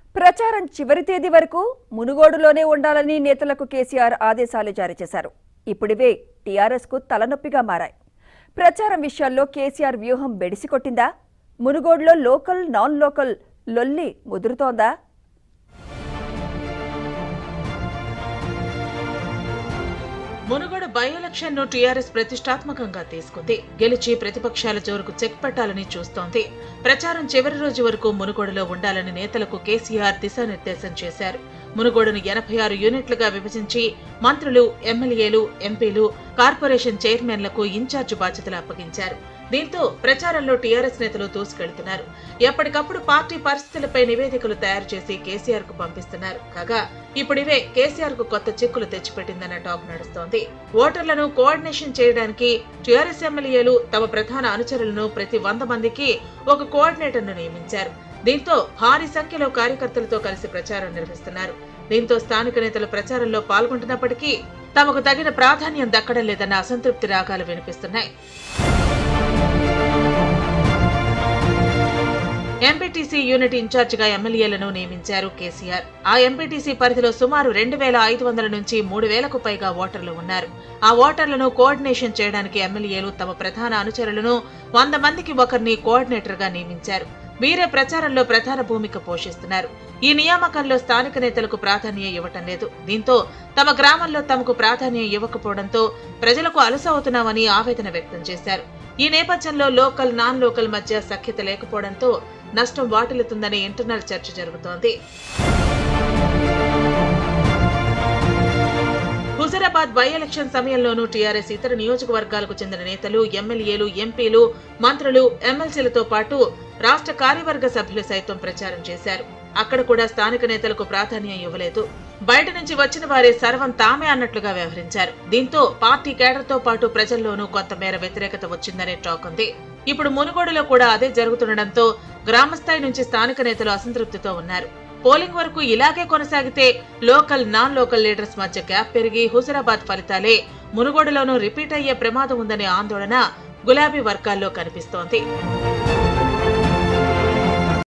ప్రచారం చివరి తేదీ వరకు మునుగోడులోనే ఉండాలని నేతలకు కేసీఆర్ ఆదేశాలు జారీ చేశారు ఇప్పుడివే టీఆర్ఎస్కు తలనొప్పిగా మారాయి ప్రచారం విషయాల్లో కేసీఆర్ వ్యూహం బెడిసికొట్టిందా మునుగోడులో లోకల్ నాన్ లోకల్ లొల్లి ముదురుతోందా మునుగోడు బై ఎలక్షన్ ను టీఆర్ఎస్ ప్రతిష్టాత్మకంగా తీసుకుంది గెలిచి ప్రతిపక్షాల జోరుకు చెక్ పెట్టాలని చూస్తోంది ప్రచారం చివరి రోజు వరకు మునుగోడులో ఉండాలని నేతలకు కేసీఆర్ దిశానిర్దేశం చేశారు మునుగోడును ఎనభై ఆరు యూనిట్లుగా విభజించి మంత్రులు ఎమ్మెల్యేలు ఎంపీలు కార్పొరేషన్ చైర్మన్లకు ఇన్ఛార్జి బాధ్యతలు అప్పగించారు దీంతో ప్రచారంలో టీఆర్ఎస్ నేతలు దూసుకెళ్తున్నారు ఎప్పటికప్పుడు పార్టీ పరిస్థితులపై నివేదికలు తయారు చేసి కేసీఆర్ కు పంపిస్తున్నారు కాగా ఇప్పుడివే కేసీఆర్ కు కొత్త చిక్కులు తెచ్చిపెట్టిందన్న టాక్ నడుస్తోంది ఓటర్లను కోఆర్డినేషన్ చేయడానికి టీఆర్ఎస్ ఎమ్మెల్యేలు తమ ప్రధాన అనుచరులను ప్రతి వంద మందికి ఒక కోఆర్డినేటర్ ను నియమించారు దీంతో భారీ సంఖ్యలో కార్యకర్తలతో కలిసి ప్రచారం నిర్వహిస్తున్నారు దీంతో స్థానిక నేతలు ప్రచారంలో పాల్గొంటున్నప్పటికీ తమకు తగిన ప్రాధాన్యం దక్కడం లేదన్న అసంతృప్తి రాగాలు వినిపిస్తున్నాయి ఎంపీటీసీ యూనిట్ ఇన్ఛార్జిగా ఎమ్మెల్యేలను నియమించారు కేసీఆర్ ఆ ఎంపీటీసీ పరిధిలో సుమారు రెండు వేల ఐదు వందల నుంచి మూడు వేలకు పైగా ఓటర్లు ఉన్నారు ఆ ఓటర్లను కోఆర్డినేషన్ చేయడానికి ఎమ్మెల్యేలు తమ ప్రధాన అనుచరులను వంద మందికి ఒకరిని కోఆర్డినేటర్ గా నియమించారు వీరే ప్రచారంలో ప్రధాన భూమిక పోషిస్తున్నారు ఈ నియామకంలో స్థానిక నేతలకు ప్రాధాన్యం ఇవ్వటం లేదు దీంతో తమ గ్రామంలో తమకు ప్రాధాన్యం ఇవ్వకపోవడంతో ప్రజలకు అలసవుతున్నామని ఆవేదన వ్యక్తం చేశారు ఈ నేపథ్యంలో లోకల్ నాన్ లోకల్ మధ్య సఖ్యత లేకపోవడంతో నష్టం వాటిల్లుతుందనే ఇంటర్నల్ చర్చ జరుగుతోంది హుజరాబాద్ బై ఎలక్షన్ సమయంలోనూ టీఆర్ఎస్ ఇతర నియోజకవర్గాలకు చెందిన నేతలు ఎమ్మెల్యేలు ఎంపీలు మంత్రులు ఎమ్మెల్సీలతో పాటు రాష్ట్ర కార్యవర్గ సభ్యులు సైతం ప్రచారం చేశారు అక్కడ కూడా స్థానిక నేతలకు ప్రాధాన్యం ఇవ్వలేదు బయట నుంచి వచ్చిన వారే సర్వం తామే అన్నట్లుగా వ్యవహరించారు దీంతో పార్టీ కేడర్తో పాటు ప్రజల్లోనూ కొంతమేర వ్యతిరేకత వచ్చిందనే టాక్ ఉంది ఇప్పుడు మునుగోడులో కూడా అదే జరుగుతుండటంతో గ్రామస్థాయి నుంచి స్థానిక నేతలు అసంతృప్తితో ఉన్నారు పోలింగ్ వరకు ఇలాగే కొనసాగితే లోకల్ నాన్ లోకల్ లీడర్స్ మధ్య గ్యాప్ పెరిగి హుజరాబాద్ ఫలితాలే మునుగోడులోనూ రిపీట్ అయ్యే ప్రమాదం ఉందనే ఆందోళన గులాబీ వర్గాల్లో కనిపిస్తోంది